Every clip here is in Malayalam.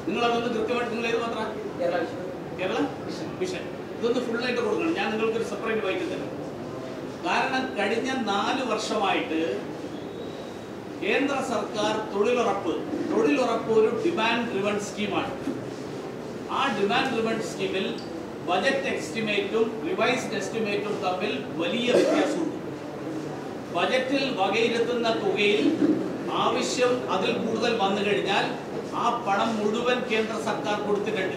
നിങ്ങൾ അതൊന്ന് കൃത്യമായിട്ട് നിങ്ങൾ ഏത് പത്ര കേരള വിഷൻ കേരള മിഷൻ ഇതൊന്ന് ഫുള്ളായിട്ട് കൊടുക്കണം ഞാൻ നിങ്ങൾക്കൊരു സെപ്പറേറ്റ് വായിച്ചു തരാം കാരണം കഴിഞ്ഞ നാല് വർഷമായിട്ട് കേന്ദ്ര സർക്കാർ തൊഴിലുറപ്പ് തൊഴിലുറപ്പ് ഒരു ഡിമാൻഡ് ഡ്രിവൺ സ്കീമാണ് ആ ഡിമാൻഡ് ഡ്രിവൺ സ്കീമിൽ ബജറ്റ് എസ്റ്റിമേറ്റും റിവൈസ്ഡ് എസ്റ്റിമേറ്റും തമ്മിൽ വലിയ വ്യത്യാസമുണ്ട് ബജറ്റിൽ വകയിരുത്തുന്ന തുകയിൽ ആവശ്യം അതിൽ കൂടുതൽ വന്നു കഴിഞ്ഞാൽ ആ പണം മുഴുവൻ കേന്ദ്ര സർക്കാർ കൊടുത്തിട്ടുണ്ട്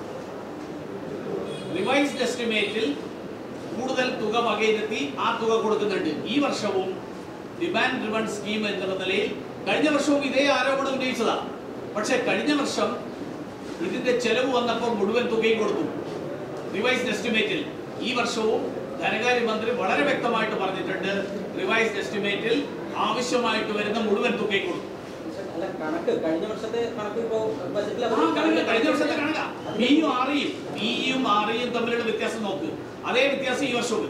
റിവൈസ്ഡ് എസ്റ്റിമേറ്റിൽ കൂടുതൽ തുക വകയിരുത്തി ആ തുക കൊടുക്കുന്നുണ്ട് ഈ വർഷവും ഡിമാൻഡ് ഡ്രിവൺ സ്കീം എന്നുള്ള നിലയിൽ കഴിഞ്ഞ വർഷവും ഇതേ ആരോപണം ഉന്നയിച്ചതാണ് പക്ഷേ കഴിഞ്ഞ വർഷം ഇതിന്റെ ചെലവ് വന്നപ്പോൾ മുഴുവൻ തുകയും കൊടുത്തു റിവൈസ്ഡ് എസ്റ്റിമേറ്റിൽ ഈ വർഷവും ധനകാര്യമന്ത്രി വളരെ വ്യക്തമായിട്ട് പറഞ്ഞിട്ടുണ്ട് റിവൈസ്ഡ് എസ്റ്റിമേറ്റിൽ ആവശ്യമായിട്ട് വരുന്ന മുഴുവൻ തുകയും കൊടുത്തു അല്ല കണക്ക് കഴിഞ്ഞ വർഷത്തെ കണക്ക് ഇപ്പോ ബജറ്റിൽ ആ, കണക്ക് കഴിഞ്ഞ വർഷത്തെ കണക്കാ ബിയും ആറിയും ബിയും ആറിയും തമ്മിലുള്ള വ്യത്യാസം നോക്ക് അതേ വ്യത്യാസം ഈ വർഷവും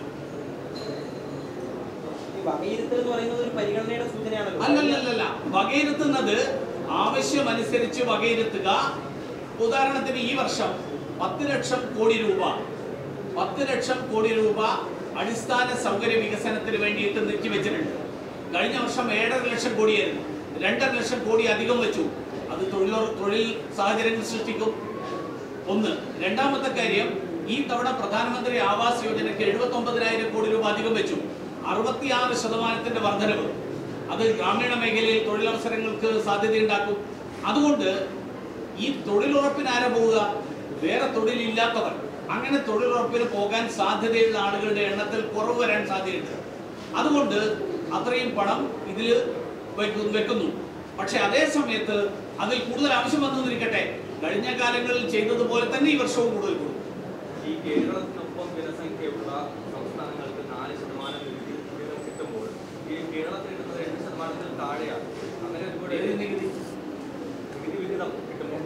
ഈ വകയിരുത്തൽ എന്ന് പറയുന്നത് ഒരു പരിഗണനയുടെ സൂചനയാണല്ലോ അല്ലല്ലല്ല വകയിരുത്തുന്നത് ആവശ്യമനുസരിച്ച് വകയിരുത്തുക ഉദാഹരണത്തിന് ഈ വർഷം പത്ത് ലക്ഷം കോടി രൂപ പത്ത് ലക്ഷം കോടി രൂപ അടിസ്ഥാന സൗകര്യ വികസനത്തിന് വേണ്ടിയിട്ട് നീക്കിവെച്ചിട്ടുണ്ട് കഴിഞ്ഞ വർഷം ഏഴര ലക്ഷം കോടിയായിരുന്നു രണ്ടര ലക്ഷം കോടി അധികം വെച്ചു അത് തൊഴിൽ തൊഴിൽ സാഹചര്യങ്ങൾ സൃഷ്ടിക്കും ഒന്ന് രണ്ടാമത്തെ കാര്യം ഈ തവണ പ്രധാനമന്ത്രി ആവാസ് യോജനയ്ക്ക് എഴുപത്തി ഒമ്പതിനായിരം കോടി രൂപ അധികം വെച്ചു അറുപത്തിയാറ് ശതമാനത്തിന്റെ വർധനവ് അത് ഗ്രാമീണ മേഖലയിൽ തൊഴിലവസരങ്ങൾക്ക് സാധ്യതയുണ്ടാക്കും അതുകൊണ്ട് ഈ തൊഴിലുറപ്പിന് ആരാ പോവുക വേറെ തൊഴിലില്ലാത്തവർ അങ്ങനെ തൊഴിലുറപ്പിന് പോകാൻ സാധ്യതയുള്ള ആളുകളുടെ എണ്ണത്തിൽ കുറവ് വരാൻ സാധ്യതയുണ്ട് അതുകൊണ്ട് അത്രയും പണം ഇതിൽ വെക്കുന്നു പക്ഷെ അതേ സമയത്ത് അതിൽ കൂടുതൽ ആവശ്യം വന്നിരിക്കട്ടെ കഴിഞ്ഞ കാലങ്ങളിൽ ചെയ്തതുപോലെ തന്നെ ഈ വർഷവും കൂടുതൽ കൊടുക്കും ഈ കേരളത്തിനൊപ്പം ജനസംഖ്യയുള്ള സംസ്ഥാനങ്ങൾക്ക് നാല് ശതമാനം നികുതി വിഹിതം കിട്ടുമ്പോൾ ഈ കേരളത്തിൽ കിട്ടുന്നത് രണ്ട് ശതമാനത്തിൽ താഴെയാണ് അങ്ങനെ ഒരുപാട് ഏത് നികുതി? നികുതി വിഹിതം കിട്ടുമ്പോൾ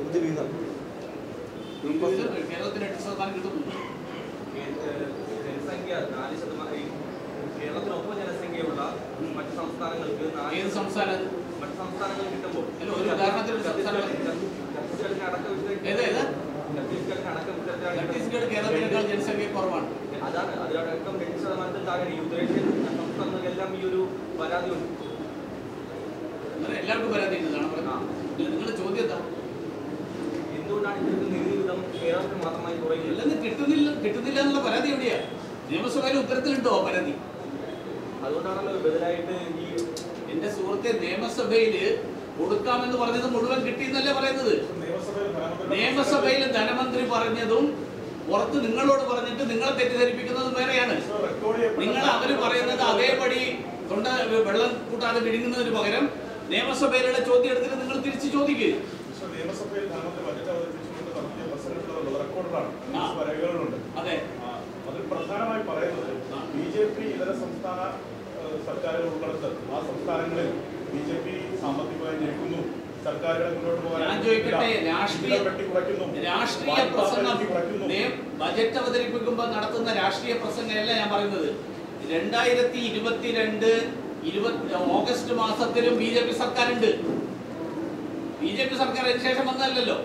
നികുതി കേരളത്തിന് എട്ട് ശതമാനം കിട്ടുന്നു ഏഹ് ജനസംഖ്യ നാല് ശതമാനം ഈ കേരളത്തിനൊപ്പം ജനസംഖ്യയുള്ള മറ്റ് സംസ്ഥാനങ്ങൾക്ക് നാല് ഏത് സംസ്ഥാനം മറ്റ് സംസ്ഥാനങ്ങൾ കിട്ടുമ്പോൾ അല്ല, ഒരു ഉദാഹരണത്തിന് ഒരു സംസ്ഥാനം പറ. ഛത്തീസ്ഗഡിന് അടക്കം വിധ- ഏത് ഏത്? ഛത്തീസ്ഗഡിന് അടക്കം വിധത്തിലാണ് ഛത്തീസ്ഗഡ് കേരളത്തിനേക്കാൾ ജനസംഖ്യ കുറവാണ് അതാണ് അതിലടക്കം രണ്ട് ശതമാനത്തിൽ താഴെ ഈ ഉത്തരേന്ത്യൻ സംസ്ഥാനങ്ങളിലെല്ലാം ഈ ഒരു പരാതി ഉണ്ട് അങ്ങനെ എല്ലാവർക്കും പരാതി ഉണ്ടെന്നാണ് ആ. പറഞ്ഞത് നിങ്ങളുടെ ചോദ്യം എന്താ എന്തുകൊണ്ടാണ് ഇത്തരത്തിൽ നികുതി വിധം കേരളത്തിൽ മാത്രമായി കുറയുന്നത് ഇല്ലെന്ന് കിട്ടുന്നില്ല കിട്ടുന്നില്ല എന്നുള്ള പരാതി എവിടെയാ നിയമസഭയിൽ ഉത്തരത്തിലുണ്ടോ ആ പരാതി അതുകൊണ്ടാണല്ലോ ബദലായിട്ട് ഈ എന്റെ സുഹൃത്തെ നിയമസഭയിൽ കൊടുക്കാമെന്ന് പറഞ്ഞത് മുഴുവൻ കിട്ടിയെന്നല്ലേ പറയുന്നത് നിയമസഭയിൽ ധനമന്ത്രി പറഞ്ഞതും പുറത്ത് നിങ്ങളോട് പറഞ്ഞിട്ട് നിങ്ങളെ തെറ്റിദ്ധരിപ്പിക്കുന്നതും വേറെയാണ് നിങ്ങൾ അവര് പറയുന്നത് അതേപടി തൊണ്ട വെള്ളം കൂട്ടാതെ വിഴുങ്ങുന്നതിന് പകരം നിയമസഭയിലുള്ള ചോദ്യം എടുത്തിട്ട് നിങ്ങൾ തിരിച്ചു ചോദിക്കുക നിയമസഭയിൽ ധനമന്ത്രി ബജറ്റ് അവതരിപ്പിച്ചുകൊണ്ട് നടത്തിയ പ്രസംഗത്തിലുള്ള റെക്കോർഡാണ് ആ. രേഖകളുണ്ട് അതെ ആ, അതിൽ പ്രധാനമായി പറയുന്നത് ആ. ബി ജെ പി ഇതര സംസ്ഥാന ഏഹ്, സർക്കാരുകൾ ഉള്ളിടത്ത് ആ സംസ്ഥാനങ്ങളിൽ ബി ജെ പി സാമ്പത്തികമായി ഞെരുക്കുന്നു സർക്കാരുകളെ മുന്നോട്ട് പോകാൻ ഞാൻ ചോദിക്കട്ടെ അനുവദിക്കില്ല. രാഷ്ട്രീയ വിഹിതം വെട്ടിക്കുറയ്ക്കുന്നു. രാഷ്ട്രീയ വായ്പാ പ്രസംഗം പരിധി കുറയ്ക്കുന്നു. നേ- ബജറ്റ് അവതരിപ്പിക്കുമ്പോൾ നടത്തുന്ന രാഷ്ട്രീയ പ്രസംഗമല്ല ഞാൻ പറയുന്നത് രണ്ടായിരത്തി ഇരുപത്തിരണ്ട് ഇരുപത്തി ഓഗസ്റ്റ് മാസത്തിലും ബി ജെ പി സർക്കാരുണ്ട് ബി ജെ പി സർക്കാർ അതിന് ശേഷം വന്നതല്ലല്ലോ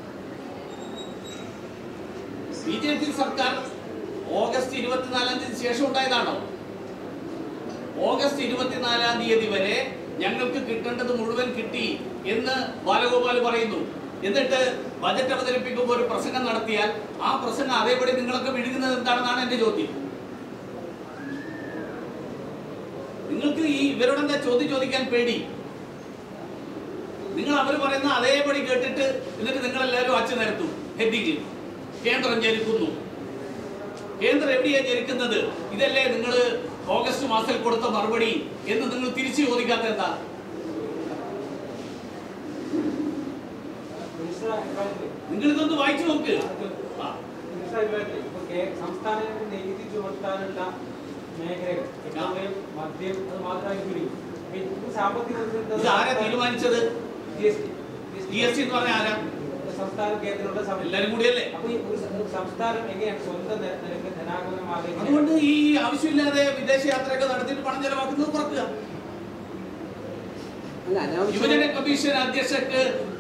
ബി ജെ പി സർക്കാർ ഓഗസ്റ്റ് ഇരുപത്തിനാലാം തീയതി ശേഷം ഉണ്ടായതാണോ ഓഗസ്റ്റ് ഇരുപത്തിനാലാം തീയതി വരെ ഞങ്ങൾക്ക് കിട്ടേണ്ടത് മുഴുവൻ കിട്ടി എന്ന് ബാലഗോപാൽ പറയുന്നു എന്നിട്ട് ബജറ്റ് അവതരിപ്പിക്കുമ്പോൾ ഒരു പ്രസംഗം നടത്തിയാൽ ആ പ്രസംഗം അതേപടി നിങ്ങളൊക്കെ വിഴുങ്ങുന്നത് എന്താണെന്നാണ് എന്റെ ചോദ്യം നിങ്ങൾക്ക് ഈ ഇവരോടെന്താ ചോദ്യം ചോദിക്കാൻ പേടി നിങ്ങൾ അവർ പറയുന്ന അതേപടി കേട്ടിട്ട് എന്നിട്ട് നിങ്ങൾ എല്ലാവരും അച്ചു നിരത്തും ഹെഡിങ് കേന്ദ്രം ജനിക്കുന്നു കേന്ദ്രം എവിടെയാ ജനിക്കുന്നത് ഇതല്ലേ നിങ്ങൾ ഓഗസ്റ്റ് മാസത്തിൽ കൊടുത്ത മറുപടി എന്ന് നിങ്ങൾ തിരിച്ചു ചോദിക്കാത്ത എന്താ മിനിസ്റ്റർ അഭിപ്രായത്തിൽ നിങ്ങൾ ഇതൊന്ന് വായിച്ചു നോക്ക് ആ, മിനിസ്റ്റർ അഭിപ്രായത്തിൽ ഇപ്പൊ കേ- സംസ്ഥാനങ്ങൾക്ക് നികുതി ചുമത്താനുള്ള മേഖലകൾ പെട്രോളിയം മദ്യം അത് മാത്രമായി ചുരുങ്ങി അപ്പൊ ഇത് സാമ്പത്തിക ഇത് ആരാ തീരുമാനിച്ചത് G S G S T എന്ന് പറഞ്ഞ ആരാ സംസ്ഥാന കേന്ദ്രങ്ങളുടെ സമയം എല്ലാരും കൂടിയല്ലേ അപ്പൊ ഈ ഒരു സ- ഒരു സംസ്ഥാനം എങ്ങനെയാണ് സ്വന്തം നി- നിരക്ക് ധനാഗമനം ആഗ്രഹിക്കുന്നത് അതുകൊണ്ട് ഈ ആവശ്യമില്ലാതെ വിദേശ യാത്രയൊക്കെ നടത്തിയിട്ട് പണം ചെലവാക്കുന്നത് കുറക്കുക അല്ല അനാവശ്യം യുവജന കമ്മീഷൻ അധ്യക്ഷക്ക്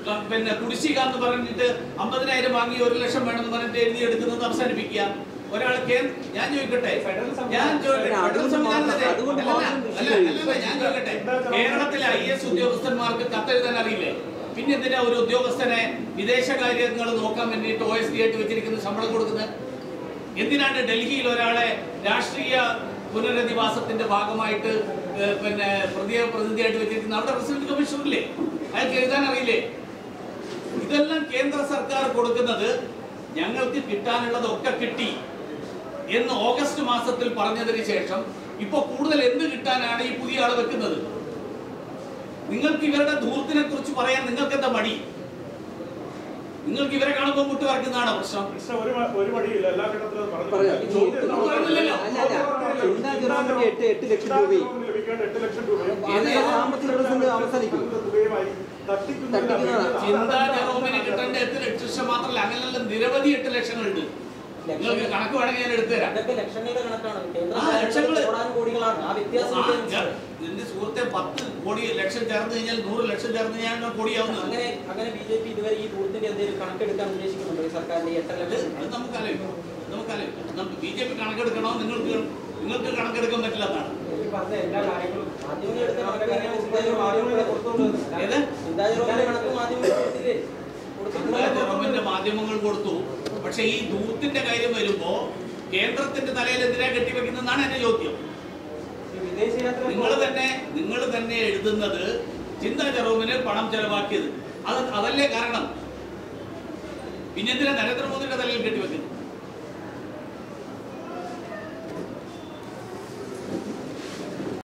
ക- പിന്നെ കുടിശ്ശിക എന്ന് പറഞ്ഞിട്ട് അമ്പതിനായിരം വാങ്ങി ഒരു ലക്ഷം വേണമെന്ന് പറഞ്ഞിട്ട് എഴുതി എടുക്കുന്നത് അവസാനിപ്പിക്കുക ഒരാൾ കേ- ഞാൻ ചോദിക്കട്ടെ ഫെഡറൽ സംവിധാനം- ഞാൻ ചോദിക്കട്ടെ അതുകൊണ്ട് ഫെഡറൽ സംവിധാനം മാത്രം- തന്നെ. അതുകൊണ്ട് അല്ലല്ല, മാത്രം അല്ല, അല്ലല്ല, ഞാൻ ചോദിക്കട്ടെ കേരളത്തിലെ ഐ എസ് ഉദ്യോഗസ്ഥന്മാർക്ക് കത്തെഴുതാൻ അറിയില്ലേ പിന്നെ എന്തിനാ ഒരു ഉദ്യോഗസ്ഥനെ വിദേശകാര്യങ്ങൾ നോക്കാൻ വേണ്ടിയിട്ട് ഒ എസ് ഡി ആയിട്ട് വെച്ചിരിക്കുന്ന ശമ്പളം കൊടുക്കുന്നത് എന്തിനാണ് ഡൽഹിയിൽ ഒരാളെ രാഷ്ട്രീയ പുനരധിവാസത്തിന്റെ ഭാഗമായിട്ട് ഏഹ്, പിന്നെ പ്രത്യേക പ്രതിനിധിയായിട്ട് വെച്ചിരിക്കുന്നത് അവിടെ റെസിഡന്റ് കമ്മീഷണറില്ലേ അയാൾക്ക് എഴുതാൻ അറിയില്ലേ ഇതെല്ലാം കേന്ദ്ര സർക്കാർ കൊടുക്കുന്നത് ഞങ്ങൾക്ക് കിട്ടാനുള്ളതൊക്കെ കിട്ടി എന്ന് ഓഗസ്റ്റ് മാസത്തിൽ പറഞ്ഞതിന് ശേഷം ഇപ്പൊ കൂടുതൽ എന്ത് കിട്ടാനാണ് ഈ പുതിയ ആള് വെക്കുന്നത് നിങ്ങൾക്ക് ഇവരുടെ ധൂർത്തിനെ കുറിച്ച് പറയാൻ നിങ്ങൾക്ക് എന്താ മടി നിങ്ങൾക്ക് ഇവരെ കാണുമ്പോൾ മുട്ട് വരക്കുന്നതാണോ പ്രശ്നം കൃഷ്ണ ഒരു മ- ഒരു മടിയില്ല എല്ലാ ഘട്ടത്തിലും അത് പറയാം. പറഞ്ഞിട്ടുണ്ട്. ഈ ചോദ്യം എട്ട് പറഞ്ഞില്ലല്ലോ. അല്ല, അല്ല. ചിന്താ ജെറോമിന് എട്ട് എട്ട് ലക്ഷം രൂപയും ലഭിക്കേണ്ട എട്ട് ലക്ഷം രൂപയും അത് സാമ്പത്തിക പ്രതിസന്ധി അവസാനിക്കും. തുകയുമായി തട്ടിക്കുന്നതിന് തട്ടിക്കുന്നതാണ്. ചിന്താ ജെറോമിന് കിട്ടേണ്ട എട്ട് ലക്ഷം മാത്രമല്ല അങ്ങനെയുള്ള നിരവധി എട്ട് ലക്ഷങ്ങളുണ്ട് നിങ്ങൾക്ക് കണക്ക് വേണമെങ്കിൽ ഞാൻ എടുത്തു തരാം ഇതൊക്കെ ലക്ഷങ്ങളുടെ കണക്കാണ് കേന്ദ്ര ആ, ലക്ഷങ്ങള്. കോടാനും കോടികളാണ് ആ വ്യത്യാസം ആ, ഇതേ ഞാൻ- എന്റെ സുഹൃത്തെ പത്ത് കോടി ലക്ഷം ചേർന്ന് കഴിഞ്ഞാൽ നൂറ് ലക്ഷം ചേർന്ന് കഴിഞ്ഞാൽ കോടിയാവുന്നത് അങ്ങനെ അങ്ങനെ ബി ജെ പി ഇതുവരെ ഈ ബൂത്തിന്റെ എന്തെങ്കിലും കണക്കെടുക്കാൻ ഉദ്ദേശിക്കുന്നുണ്ടോ ഈ സർക്കാരിന്റെ എട്ടര അത് ലക്ഷം അത് നമുക്കറിയാം നമുക്കറിയാം നമുക്ക് ബി ജെ പി കണക്കെടുക്കണോ നിങ്ങൾക്ക് നിങ്ങൾക്ക് കണക്കെടുക്കാൻ പറ്റില്ല എന്നാണ് ഈ പറഞ്ഞ എല്ലാ കാര്യങ്ങളും മാധ്യമങ്ങൾ എടുത്ത നമ്മുടെ കണക്ക് കാര്യങ്ങൾ ചിന്താ മാധ്യമങ്ങളെ പുറത്തുകൊണ്ടുവന്നു. ഏത് ചിന്താ ജെറോമിന്റെ കണക്ക് മാധ്യമങ്ങൾ കൊടുത്തില്ലേ ചിന്താ ജെറോമിന്റെ മാധ്യമങ്ങൾ കൊടുത്തു പക്ഷെ ഈ ദൂത്തിന്റെ കാര്യം വരുമ്പോ കേന്ദ്രത്തിന്റെ തലയിൽ എന്തിനാ കെട്ടിവെക്കുന്നതാണ് എന്റെ ചോദ്യം ഈ വിദേശ യാത്ര നിങ്ങൾ തന്നെ നിങ്ങൾ തന്നെ എഴുതുന്നത് ചിന്താ ജെറോമിന് പണം ചെലവാക്കിയത് അത് അതല്ലേ കാരണം പിന്നെന്തിനാ നരേന്ദ്രമോദിയുടെ തലയിൽ കെട്ടിവെക്കുന്നത്